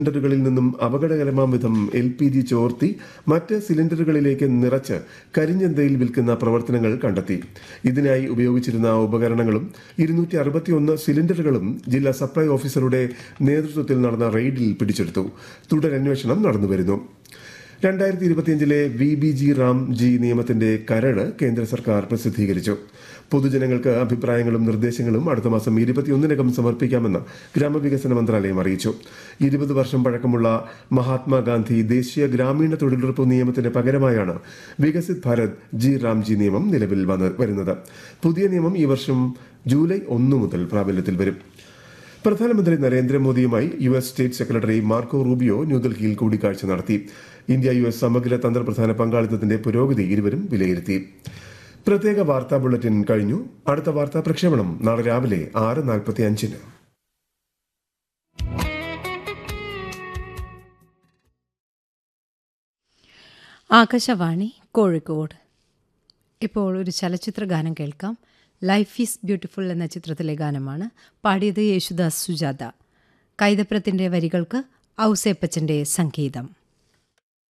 സിലിണ്ടറുകളിൽ നിന്നും അപകടകരമാം വിധം L P G ചോർത്തി മറ്റ് സിലിണ്ടറുകളിലേക്ക് നിറച്ച് കരിഞ്ചന്തയിൽ വിൽക്കുന്ന പ്രവർത്തനങ്ങൾ കണ്ടെത്തി ഇതിനായി ഉപയോഗിച്ചിരുന്ന ഉപകരണങ്ങളും ഇരുന്നൂറ്റി അറുപത്തിയൊന്ന് സിലിണ്ടറുകളും ജില്ലാ സപ്ലൈ ഓഫീസറുടെ നേതൃത്വത്തിൽ നടന്ന റെയ്ഡിൽ പിടിച്ചെടുത്തു തുടരന്വേഷണം നടന്നുവരുന്നു രണ്ടായിരത്തി ഇരുപത്തിയഞ്ചിലെ V B G Ram G നിയമത്തിന്റെ കരട് കേന്ദ്ര സർക്കാർ പ്രസിദ്ധീകരിച്ചു പൊതുജനങ്ങൾക്ക് അഭിപ്രായങ്ങളും നിർദ്ദേശങ്ങളും അടുത്ത മാസം ഇരുപത്തിയൊന്നിനകം സമർപ്പിക്കാമെന്ന് ഗ്രാമവികസന മന്ത്രാലയം അറിയിച്ചു ഇരുപത് വർഷം പഴക്കമുള്ള മഹാത്മാഗാന്ധി ദേശീയ ഗ്രാമീണ തൊഴിലുറപ്പ് നിയമത്തിന് പകരമായാണ് വികസിത് ഭാരത് ജി റാംജി നിയമം നിലവിൽ വന്ന് വരുന്നത് പുതിയ നിയമം ഈ വർഷം ജൂലൈ ഒന്ന് മുതൽ പ്രാബല്യത്തിൽ വരും പ്രധാനമന്ത്രി നരേന്ദ്രമോദിയുമായി U S state secretary Marco Rubio ന്യൂഡൽഹിയിൽ കൂടിക്കാഴ്ച നടത്തി ഇന്ത്യ യു എസ് സമഗ്ര തന്ത്രപ്രധാന പങ്കാളിത്തത്തിന്റെ പുരോഗതി ഇരുവരും വിലയിരുത്തി പ്രത്യേക വാർത്താ ബുള്ളറ്റിൻ കഴിഞ്ഞു അടുത്ത വാർത്താ പ്രക്ഷേപണം നാളെ രാവിലെ ആറ് നാൽപ്പത്തി അഞ്ചിന് ആകാശവാണി കോഴിക്കോട് ഇപ്പോൾ ഒരു ചലച്ചിത്ര ഗാനം കേൾക്കാം ലൈഫ് ഈസ് ബ്യൂട്ടിഫുൾ എന്ന ചിത്രത്തിലെ ഗാനമാണ് പാടിയത് യേശുദാസ് സുജാത കൈതപ്രത്തിൻ്റെ വരികൾക്ക് ഔസേപ്പച്ചൻ്റെ സംഗീതം